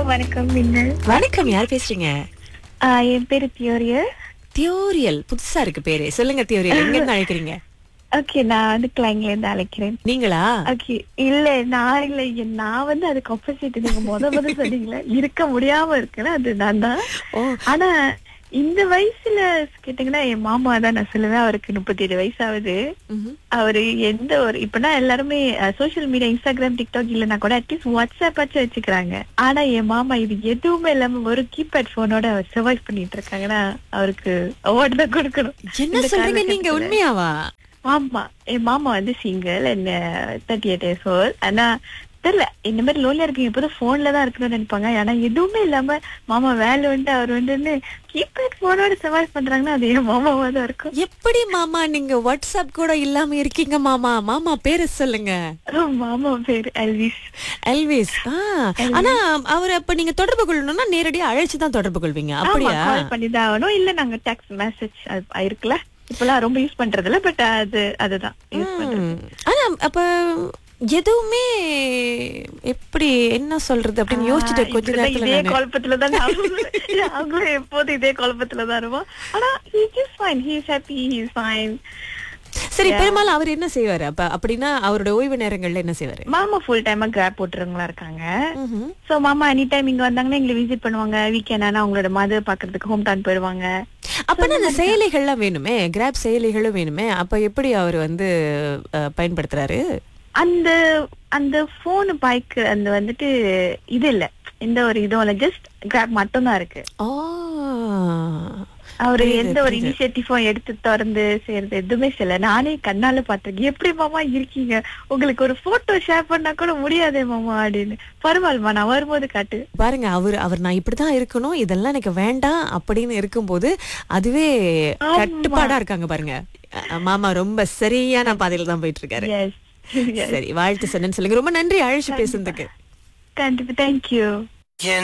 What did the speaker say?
வணக்கம் மின்னல் வணக்கம் யார் பேசுறீங்க ஆஹ் என் பேரு தியோரியர் தியோரியல் புதுசா இருக்கு பேரு சொல்லுங்க தியோரியல் எங்க இருந்து அழைக்கிறீங்க ஓகே நான் வந்து கிளைங்ல இருந்து அழைக்கிறேன் நீங்களா ஓகே இல்ல நான் இல்ல என் நான் வந்து அதுக்கு ஆப்போசிட் நீங்க முத முத சொன்னீங்களே இருக்க முடியாம இருக்குன்னா அது நான் தான் ஓ ஆனா இந்த வயசுல கேட்டீங்கன்னா என் மாமா தான் நான் சொல்லுவேன் அவருக்கு முப்பத்தி ஏழு வயசு ஆகுது ம்ஹும். அவரு எந்த ஒரு இப்பனா எல்லாருமே சோஷியல் மீடியா இன்ஸ்டாகிராம் டிக்டாக் இல்லைன்னா கூட அட்லீஸ்ட் வாட்ஸ்அப் ஆச்சும் வச்சுக்கிறாங்க ஆனா என் மாமா இது எதுவுமே இல்லாம ஒரு கீபேட் போனோட அவர் சர்வைவ் பண்ணிட்டு இருக்காங்கன்னா அவருக்கு அவார்டு தான் கொடுக்கணும் என்ன இந்த சொல்றீங்க நீங்க காலகட்டத்துல. உண்மையாவா ஆமா என் மாமா வந்து சிங்கிள் என்ன தேர்ட்டி எயிட் இயர்ஸ் ஓல் ஆனா தெரியல இந்த மாதிரி லோன்ல இருக்கீங்க எப்போதும் போன்ல தான் இருக்கணும்னு நினைப்பாங்க ஆனா எதுவுமே இல்லாம மாமா வேலை வந்து அவர் வந்து கீபேட் போனோட சர்வைவ் பண்றாங்கன்னா அது என் மாமாவா தான் இருக்கும் எப்படி மாமா நீங்க வாட்ஸ்அப் கூட இல்லாம இருக்கீங்க மாமா மாமா பேரை சொல்லுங்க மாமா பேரு எல்விஸ் எல்விஸ் ஆ, ஆனா அவர் அப்ப நீங்க தொடர்பு கொள்ளணும்னா நேரடியா அழைச்சு தான் தொடர்பு கொள்வீங்க அப்படியா கால் பண்ணி தான் ஆகணும் இல்ல நாங்க டெக்ஸ்ட் மெசேஜ் இருக்குல்ல இப்பெல்லாம் ரொம்ப யூஸ் பண்றது இல்ல பட் அது அதுதான் யூஸ் பண்றது ம். ஆனா அப்ப எதுவுமே எப்படி என்ன சொல்றது அப்படின்னு யோசிச்சுட்டு கொஞ்ச இப்படிதான் நேரத்துல இதே நானு- குழப்பத்துல தான் நாங்களும் நாங்களும் எப்போதும் இதே குழப்பத்துல தான் இருப்போம் ஆனா he is fine he is happy he is fine சரி பெரும்பாலும் அவர் என்ன செய்வாரு அப்ப அப்படின்னா அவரோட ஓய்வு நேரங்கள்ல என்ன செய்வாரு மாமா ஃபுல் டைமா கிராப் போட்டுறவங்களா இருக்காங்க ம்ஹும். சோ மாமா எனி டைம் இங்க வந்தாங்கன்னா எங்களை விசிட் பண்ணுவாங்க வீக்கெண்ட் ஆனா அவங்களோட மதர் பாக்குறதுக்கு ஹோம் டவுன் போயிடுவாங்க அப்பனா அந்த செயலிகள்லாம் வேணுமே கிராப் செயலிகளும் வேணுமே அப்ப எப்படி அவர் வந்து அஹ், பயன்படுத்துறாரு அந்த அந்த போன் பைக் அந்த வந்துட்டு இது இல்ல எந்த ஒரு இதுவும் இல்ல ஜஸ்ட் கிராப் மட்டும் தான் இருக்கு ஆ. அவரு புரியுது, எந்த ஒரு புரியுது. இனிஷியேட்டிவும் எடுத்து திறந்து செய்யறது எதுவுமே செய்யல நானே கண்ணால பாத்திருக்கேன் எப்படி மாமா இருக்கீங்க உங்களுக்கு ஒரு போட்டோ ஷேர் பண்ணா கூட முடியாதே மாமா அப்படின்னு பரவாயில்லமா நான் வரும்போது காட்டு பாருங்க அவர் அவர் நான் இப்படிதான் இருக்கணும் இதெல்லாம் எனக்கு வேண்டாம் அப்படின்னு இருக்கும்போது அதுவே ஆமா. கட்டுப்பாடா இருக்காங்க பாருங்க அஹ், மாமா ரொம்ப சரியான பாதையில தான் போயிட்டு இருக்காரு எஸ் சரி வாழ்த்து சொன்னேன்னு சொல்லுங்க ரொம்ப நன்றி அழைச்சு பேசுனதுக்கு கண்டிப்பா தேங்க்யூ